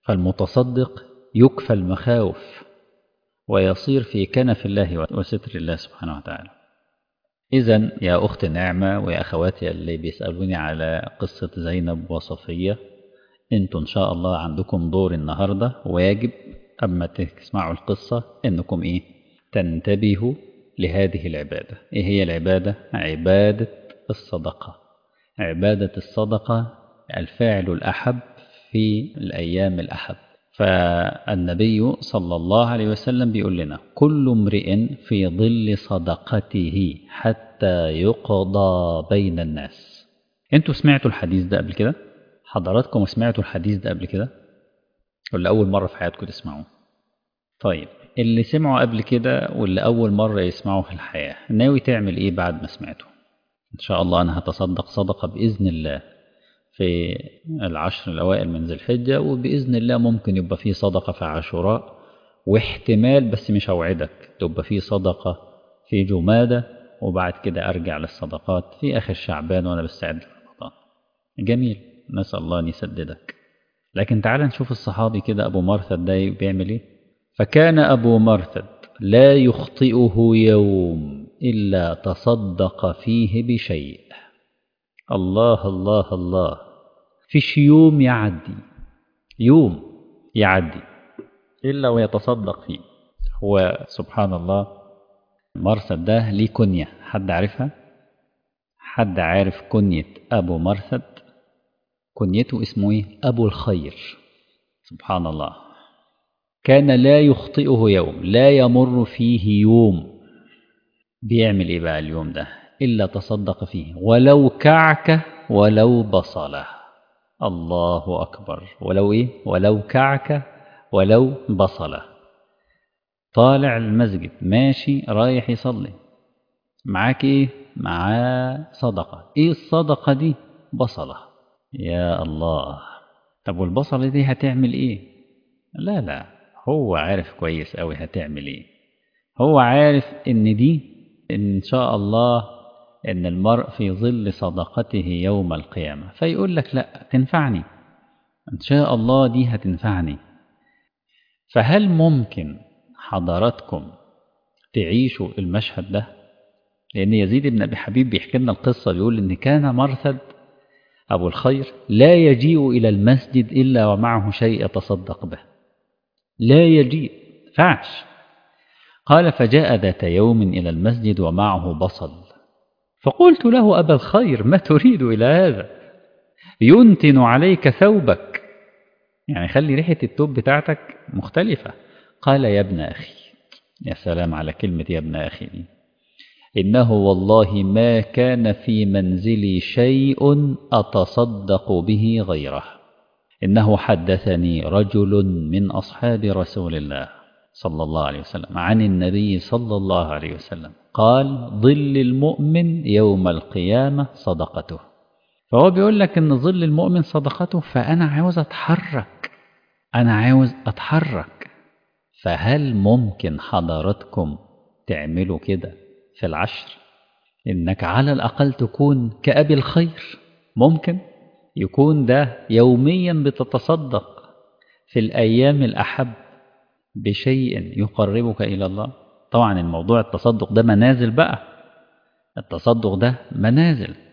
فالمتصدق يكفى المخاوف ويصير في كنف الله وستر الله سبحانه وتعالى إذا يا أخت نعمة ويا أخواتي اللي بيسألوني على قصة زينب وصفية أنتوا إن شاء الله عندكم دور النهاردة واجب أما تسمعوا القصة إنكم إيه تنتبهوا لهذه العبادة إيه هي العبادة؟ عبادة الصدقة عبادة الصدقة الفاعل الأحب في الأيام الأحب فالنبي صلى الله عليه وسلم بيقول لنا كل امرئ في ظل صدقته حتى يقضى بين الناس انتوا سمعتوا الحديث ده قبل كده حضراتكم سمعتوا الحديث ده قبل كده ولا أول مرة في حياتكم تسمعوه طيب اللي سمعوا قبل كده واللي أول مرة يسمعوا في الحياة ناوي تعمل إيه بعد ما سمعته إن شاء الله أنا هتصدق صدقة بإذن الله في العشر الأوائل من ذي الحجة وبإذن الله ممكن يبقى فيه صدقة في عاشوراء واحتمال بس مش أوعدك تبقى فيه صدقة في جمادة وبعد كده أرجع للصدقات في آخر شعبان وأنا بستعد لرمضان جميل نسأل الله أن يسددك لكن تعال نشوف الصحابي كده أبو مرثد ده بيعمل إيه فكان أبو مرثد لا يخطئه يوم إلا تصدق فيه بشيء الله الله الله فيش يوم يعدي يوم يعدي إلا ويتصدق فيه هو سبحان الله مرثد ده ليه كنية حد عارفها حد عارف كنية أبو مرثد كنيته اسمه إيه أبو الخير سبحان الله كان لا يخطئه يوم لا يمر فيه يوم بيعمل إيه بقى اليوم ده إلا تصدق فيه ولو كعكة ولو بصلة الله أكبر ولو إيه ولو كعكة ولو بصلة طالع المسجد ماشي رايح يصلي معاك إيه معاه صدقة إيه الصدقة دي بصلة يا الله طب والبصلة دي هتعمل إيه لا لا هو عارف كويس أوي هتعمل إيه هو عارف إن دي إن شاء الله إن المرء في ظل صدقته يوم القيامة فيقول لك لا تنفعني إن شاء الله دي هتنفعني فهل ممكن حضراتكم تعيشوا المشهد ده لأن يزيد بن أبي حبيب بيحكي لنا القصة بيقول إن كان مرثد أبو الخير لا يجيء إلى المسجد إلا ومعه شيء يتصدق به لا يجيء فعش قال فجاء ذات يوم إلى المسجد ومعه بصل فقلت له أبا الخير ما تريد إلى هذا ينتن عليك ثوبك يعني خلي ريحة التوب بتاعتك مختلفة قال يا ابن أخي يا سلام على كلمة يا ابن أخي دي إنه والله ما كان في منزلي شيء أتصدق به غيره إنه حدثني رجل من أصحاب رسول الله صلى الله عليه وسلم عن النبي صلى الله عليه وسلم قال ظل المؤمن يوم القيامة صدقته فهو بيقول لك إن ظل المؤمن صدقته فأنا عاوز أتحرك أنا عاوز أتحرك فهل ممكن حضراتكم تعملوا كده في العشر إنك على الأقل تكون كأبي الخير ممكن يكون ده يوميا بتتصدق في الأيام الأحب بشيء يقربك إلى الله طبعا الموضوع التصدق ده منازل بقى التصدق ده منازل